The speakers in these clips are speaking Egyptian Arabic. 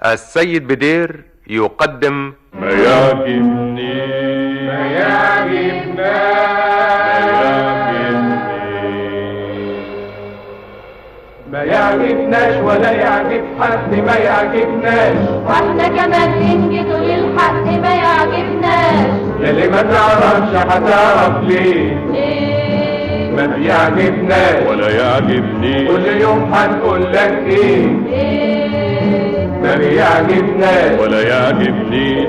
السيد بدير يقدم ما يعجبني ما ما يعجبناش ولا يعجب حد ما يعجبناش واحنا كمان ننجد للحق ما يعجبناش يلي ما تعرفش هتعرف ليه ليه ما بيعجبناش ولا يعجبني كل يوم هنقول لك ايه ليه ما بيعجبناش ولا يعجبنيش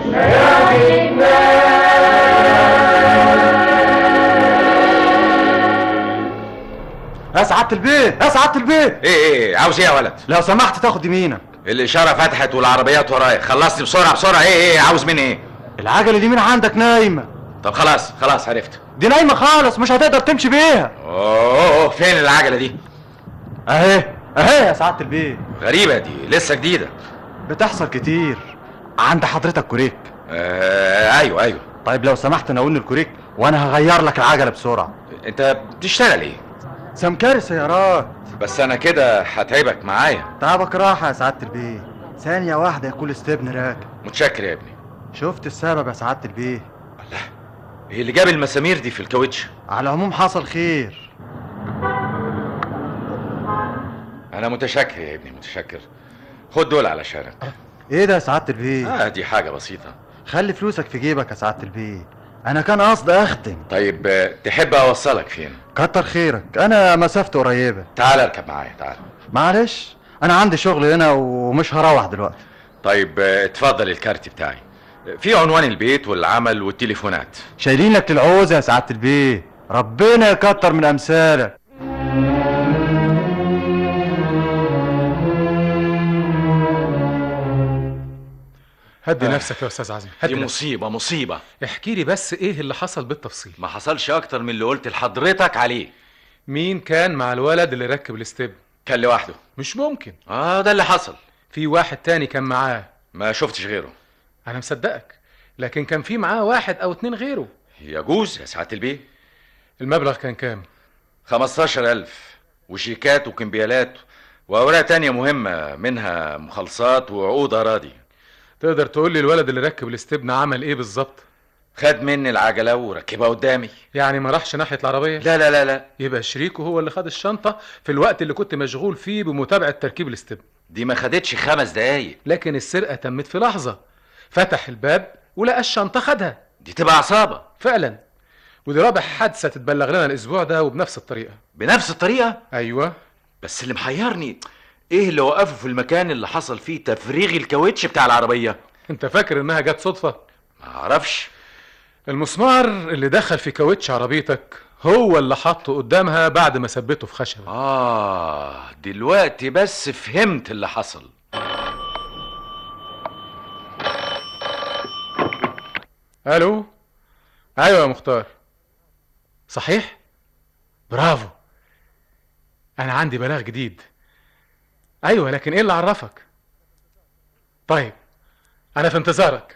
يا سعادة البيه يا سعادة البيه ايه ايه عاوز ايه يا ولد لو سمحت تاخد يمينك الاشاره فتحت والعربيات ورايا خلصني بسرعه بسرعه ايه ايه عاوز مني ايه العجلة اليمين عندك نايمة طب خلاص خلاص عرفت دي نايمة خالص مش هتقدر تمشي بيها اوه أوه، فين العجله دي اهي اهي يا سعادة البيه غريبه دي لسه جديده بتحصل كتير عند حضرتك كوريك آه ايوه ايوه طيب لو سمحت نقول الكوريك وانا هغير لك العجلة بسرعة انت بتشتغل ايه سمكري سيارات بس انا كده هتعبك معايا تعبك راحة يا سعادة البيه ثانية واحدة يكون استبن راكب متشكر يا ابني شفت السبب يا سعادة البيه ايه اللي جاب المسامير دي في الكاوتش على العموم حصل خير انا متشكر يا ابني متشكر خد دول علشانك ايه ده يا سعادة البيه اه دي حاجه بسيطه خلي فلوسك في جيبك يا سعادة البيه انا كان قصدي اختم طيب آه، تحب اوصلك فين كتر خيرك انا مسافته قريبة تعال اركب معايا تعال معلش انا عندي شغل هنا ومش هروح دلوقتي طيب آه، اتفضل الكارت بتاعي في عنوان البيت والعمل والتليفونات شايلين لك العوزة يا سعادة البيه ربنا يكتر من امثالك هدي نفسك يا استاذ عزمي دي هدي نفسك مصيبه مصيبه احكي لي بس ايه اللي حصل بالتفصيل ما حصلش اكتر من اللي قلت لحضرتك عليه مين كان مع الولد اللي ركب الاستيب كان لوحده مش ممكن اه ده اللي حصل في واحد تاني كان معاه ما شفتش غيره انا مصدقك لكن كان في معاه واحد او اتنين غيره يجوز يا سعاده البيه المبلغ كان كام 15000 وشيكات وكمبيالات واوراق تانية مهمة منها مخالصات وعقود اراضي تقدر تقول لي الولد اللي ركب الاستبن عمل ايه بالظبط خد مني العجلة وركبها قدامي يعني ما راحش ناحيه العربيه لا لا لا لا يبقى شريكه هو اللي خد الشنطه في الوقت اللي كنت مشغول فيه بمتابعه تركيب الاستبن دي ما خدتش خمس دقايق لكن السرقه تمت في لحظه فتح الباب ولقى الشنطه خدها دي تبقى عصابة فعلا ودي رابع حادثه تتبلغ لنا الاسبوع ده وبنفس الطريقه بنفس الطريقة ايوه بس اللي محيرني ايه اللي وقفه في المكان اللي حصل فيه تفريغ الكاوتش بتاع العربية انت فاكر انها جت صدفه ما اعرفش المسمار اللي دخل في كاوتش عربيتك هو اللي حطه قدامها بعد ما ثبته في خشبه اه دلوقتي بس فهمت اللي حصل الو ايوه يا مختار صحيح برافو انا عندي بلاغ جديد ايوه لكن ايه اللي عرفك طيب انا في انتظارك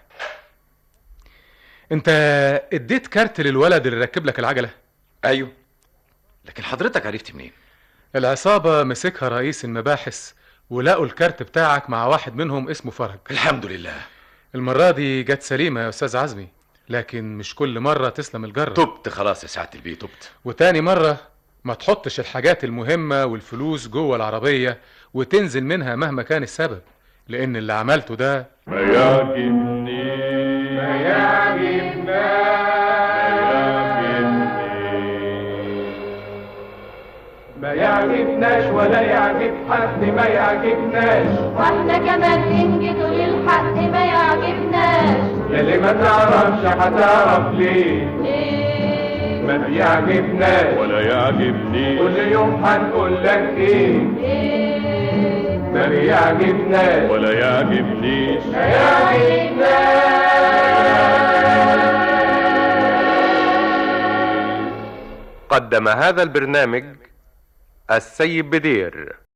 انت اديت كارت للولد اللي ركب لك العجله ايوه لكن حضرتك عرفت منين العصابه مسكها رئيس المباحث ولقوا الكارت بتاعك مع واحد منهم اسمه فرج الحمد لله المره دي جت سليمه يا استاذ عزمي لكن مش كل مره تسلم الجره تبت خلاص يا سعاده البيه تبت وتاني مرة ما تحطش الحاجات المهمة والفلوس جوه العربية وتنزل منها مهما كان السبب لأن اللي عملته ده ما يعجبني ما ما يعجبناش ولا يعجب حد ما يعجبناش واحنا كمان ننجد للحق ما يعجبناش يلي ما تعرفش هتعرف ليه ليه ما بيعجبناش ولا يعجبني كل يوم هنقول لك ايه ليه ما بيعجبناش ولا يعجبنيش قدم هذا البرنامج السيد بدير